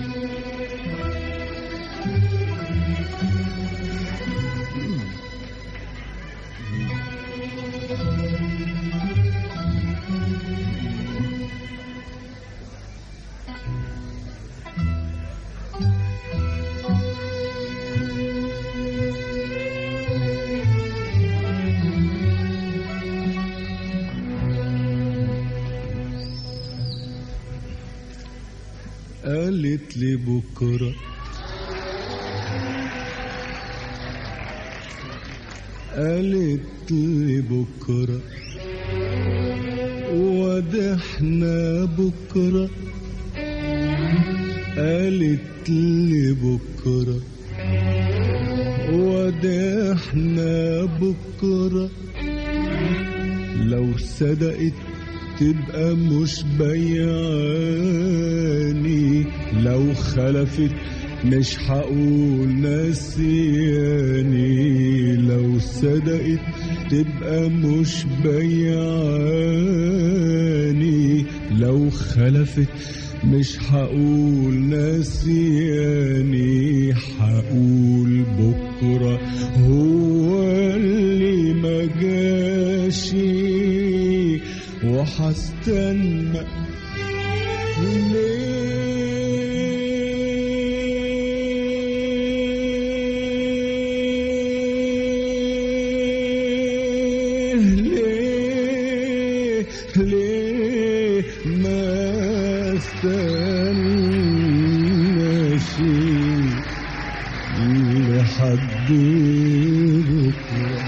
قالت لي بكرة قالت لي بكرة ودحنا بكرة قالت لي بكرة ودحنا بكرة لو صدقت تبقى مش بياني لو خلفت مش هقول نسياني لو صدقت تبقى مش بياني لو خلفت مش هقول نسياني هقول بكرة هو اللي ما جاشي وحستنى ليه ليه ليه ما استناش لحد بكره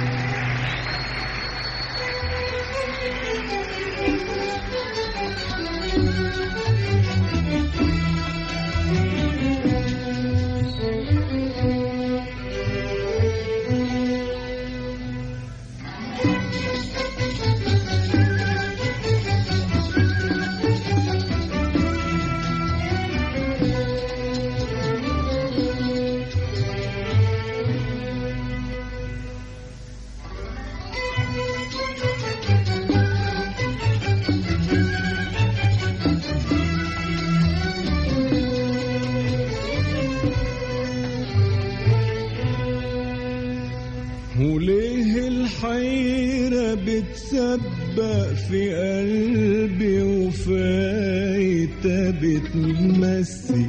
وليه الحيرة بتسبق في قلبي وفايتة بتمسي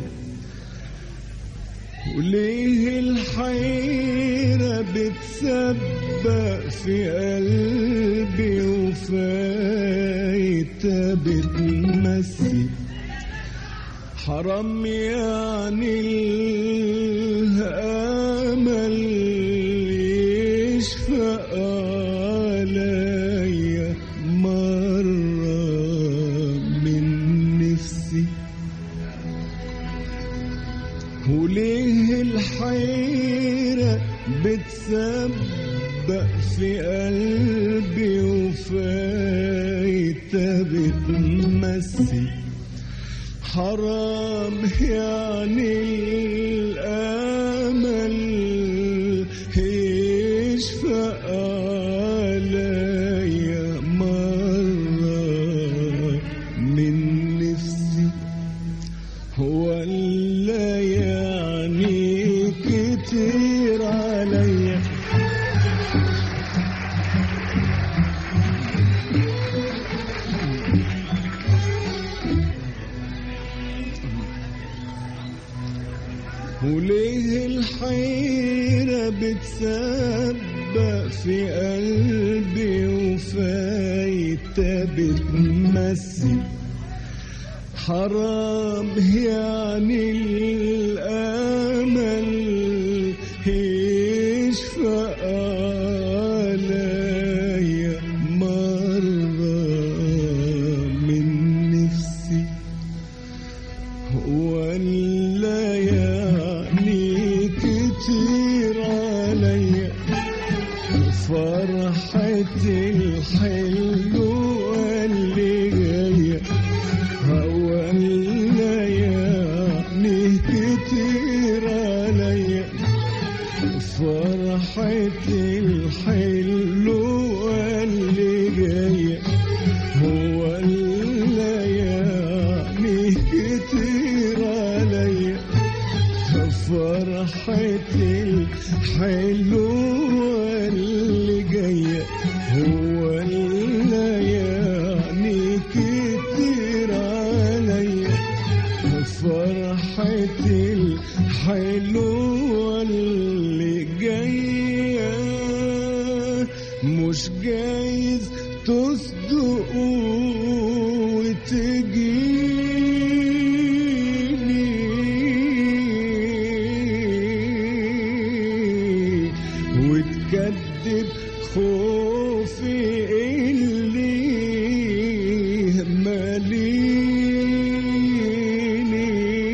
وليه الحيرة بتسبق في قلبي وفايتة بتمسي حرام يعني الأمل يشفق عليا مرة من نفسي وليه الحيرة بتسبق في قلبي وفايتة بتمسي حرام يعني الأمل يشفق عليا مرة من نفسي ولا يعني كتير عليا وليه الحيرة بتسبق في قلبي وفايتة بتمسي حرام يعني الأمل يشفق عليا مرة من نفسي ولا يعني كتير عليا فرحتي الحلوة اللي جاية ولا يعني كتير عليا فرحتي الحلوة اللي جاية ولا يعني كتير عليا فرحتي الحلوة اللي جاية هو اللي يعني كتير عليا فرحتي الحلوة اللي جاية مش جايز تصدقوا وتجيني وتكذب خوفي اللي ماليني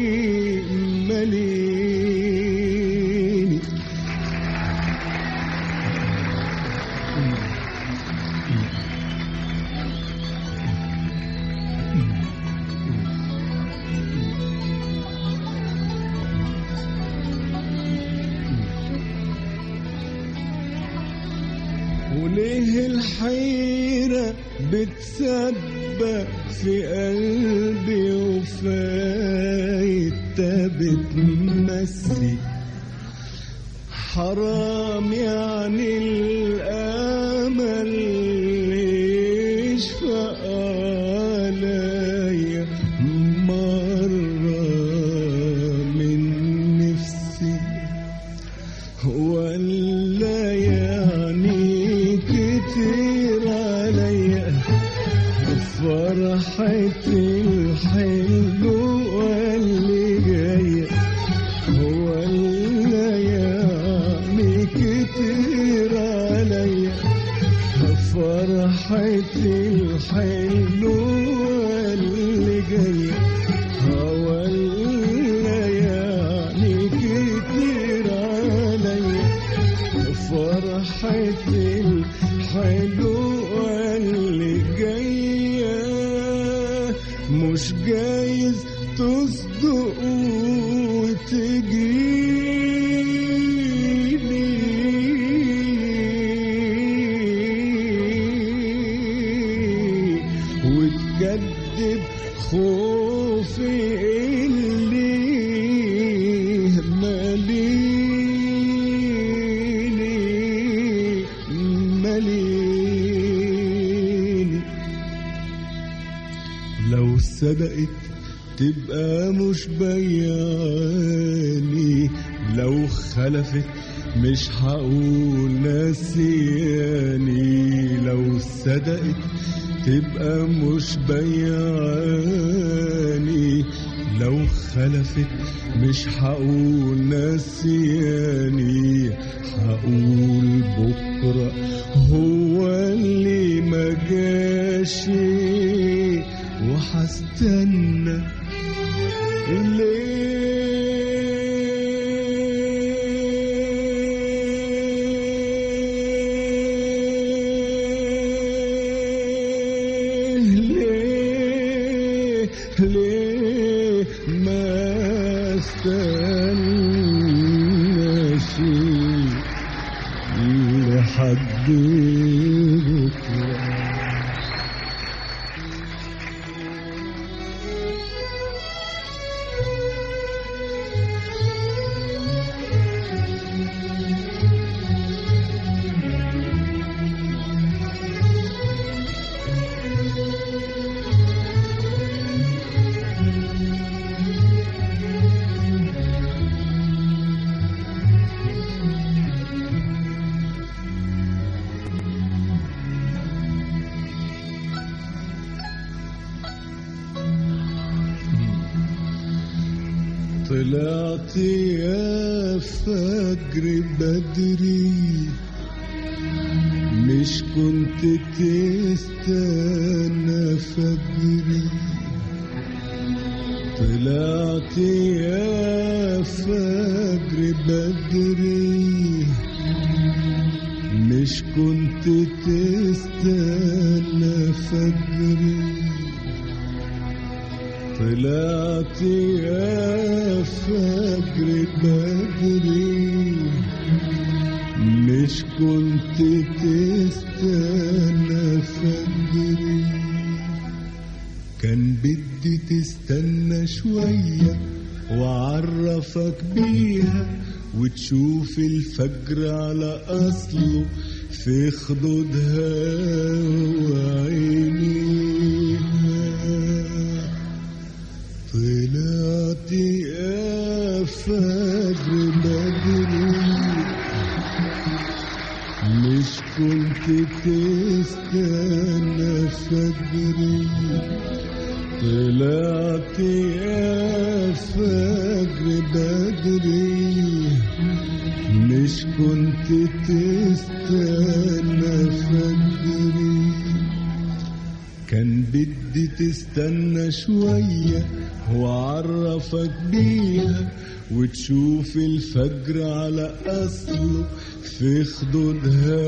ماليني وليه الحيرة بتسبق في قلبي وفايتة بتمسي حرام يعني الأمل يشفق عليا مرة من نفسي ولا يعني كتير عليا فرحتي الحلوة اللي جاية ولا يعني كتير عليا فرحتي الحلوة اللي جاية ولا يعني كتير عليا فرحتي الحلوة اللي جاية مش جايز تصدقوا وتجيني وتكذب خوفي اللي ماليني ماليني لو صدقت تبقى مش بياني لو خلفت مش هقول نسياني لو صدقت تبقى مش بياني لو خلفت مش هقول نسياني هقول بكرة هو اللي ما جاشي وحستنى ليه ليه ليه ما استناش لحد بكره طلعت يا فجر بدري مش كنت تستنى فجري طلعت يا فجر بدري مش كنت تستنى فجري طلعت يا فجر بدري مش كنت تستنى فجري كان بدي تستنى شوية وعرفك بيها وتشوف الفجر على أصله في خدودها وعينيها طلعت يا فجر بدري مش كنت تستنى فجري طلعت يا فجر بدري مش كنت تستنى فجري كان بدي تستنى شوية وعرفك بيها وتشوف الفجر على أصله في خدودها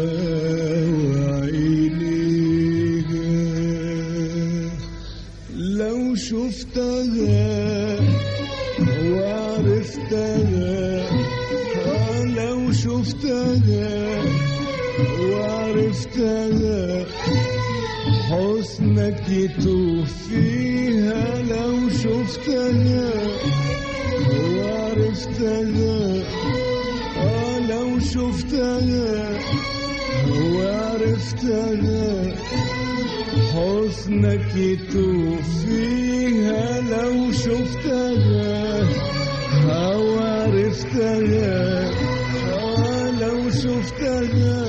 وعينيها لو شفتها وعرفتها آه لو شفتها وعرفتها حسنك يتوه فيها لو شفتها وعرفتها آه لو شفتها وعرفتها حسنك يتوه فيها لو شفتها آه وعرفتها آه لو شفتها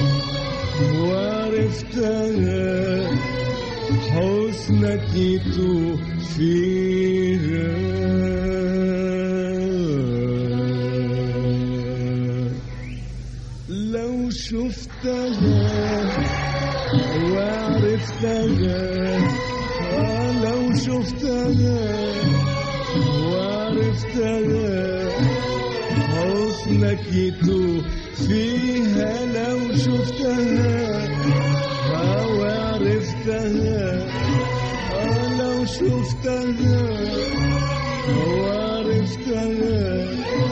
وعرفتها حسنك يتوه فيها لو شفتها وعرفتها آه لو شفتها وعرفتها حسنك يتوه فيها لو شفتها آه وعرفتها آه لو شفتها وعرفتها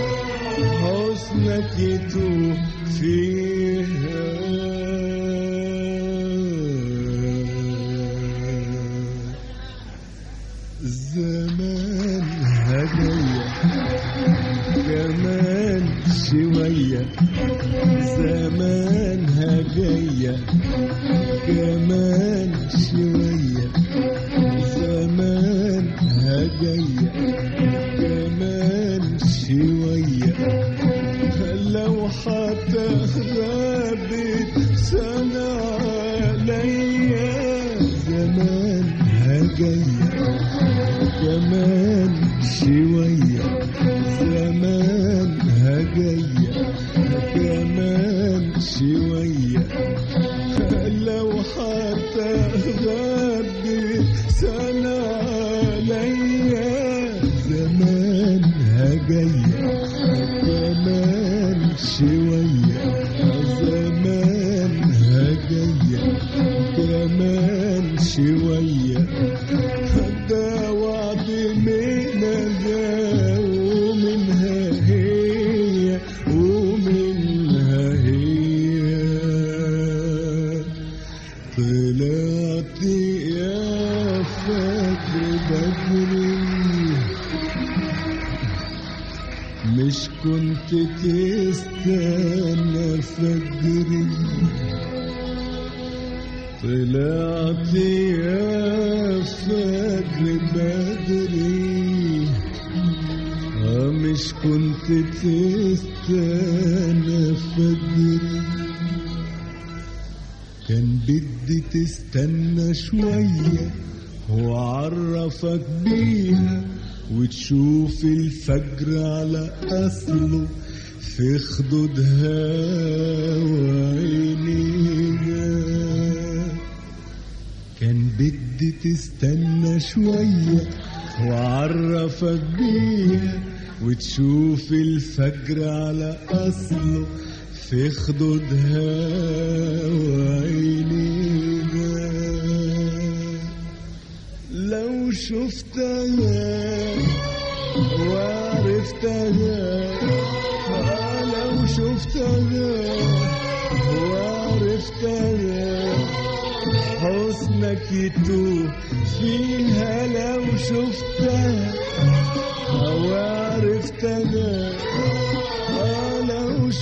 حسنك يتوه فيها زمانها جاية كمان شوية زمانها جاية كمان شوية زمانها جاية كمان شوية لو حتى غابت سنة عليا زمانها جاية كمان شوية زمانها جاية كمان شوية لو حتى غابت سنة عليا زمانها جاية كمان شوية زمانها جاية كمان شوية ده وعد منها ومنها هي ومنها هي طلعت يا فجر بدري مش كنت تستنى فجري طلعت يا فجر بدري آه مش كنت تستنى فجري كان بدي تستنى شوية وعرفك بيها وتشوف الفجر على أصله في خدودها وعينيها كان بدي تستنى شوية وعرفك بيها وتشوف الفجر على أصله في خدودها وعينيها لو شفتها وعرفتها آه لو شفتها وعرفتها حسنك يتوه فيها لو شفتها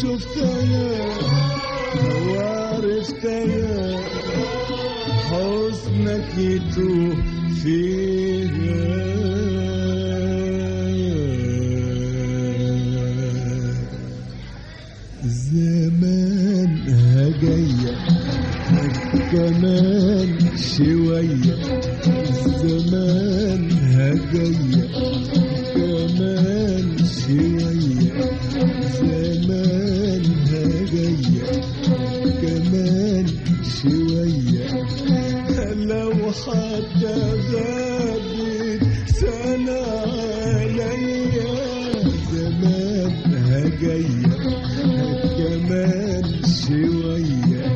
شفتها وعرفتها حسنك يتوه فيها زمانها جاية كمان شوية زمانها جاية كمان شوية زمانها جاية كمان شوية لو حتى غابت سنة عليا زمانها جاية كمان شوية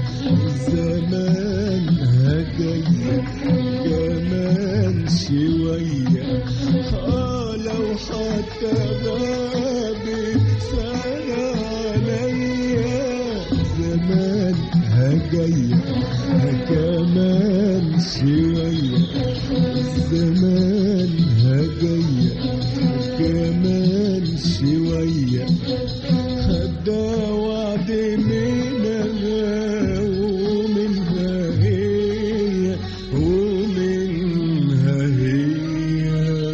زمانها جاية كمان شوية آه لو حتى غابت سنة عليا زمانها جاية كمان شوية زمانها جاية كمان شوية ده وعد منها ومنها هي ومنها هي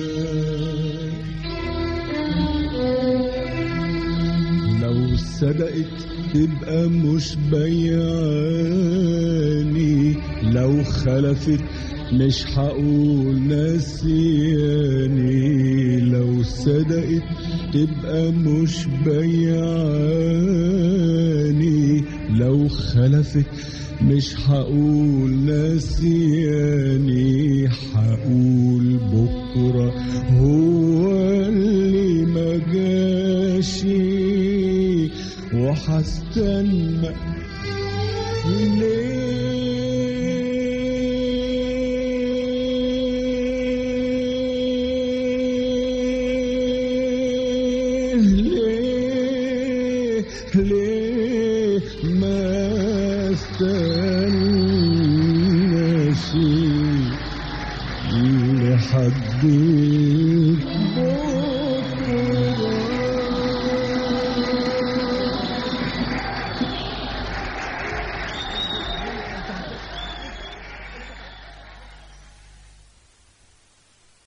لو صدقت تبقى مش بيعاني لو خلفت مش هقول نسياني لو صدقت تبقى مش بيعاني لو خلفت مش هقول نسياني هقول بكرة هو اللي ما جاشي وحستنى ليه ليه ليه ما استناش لحد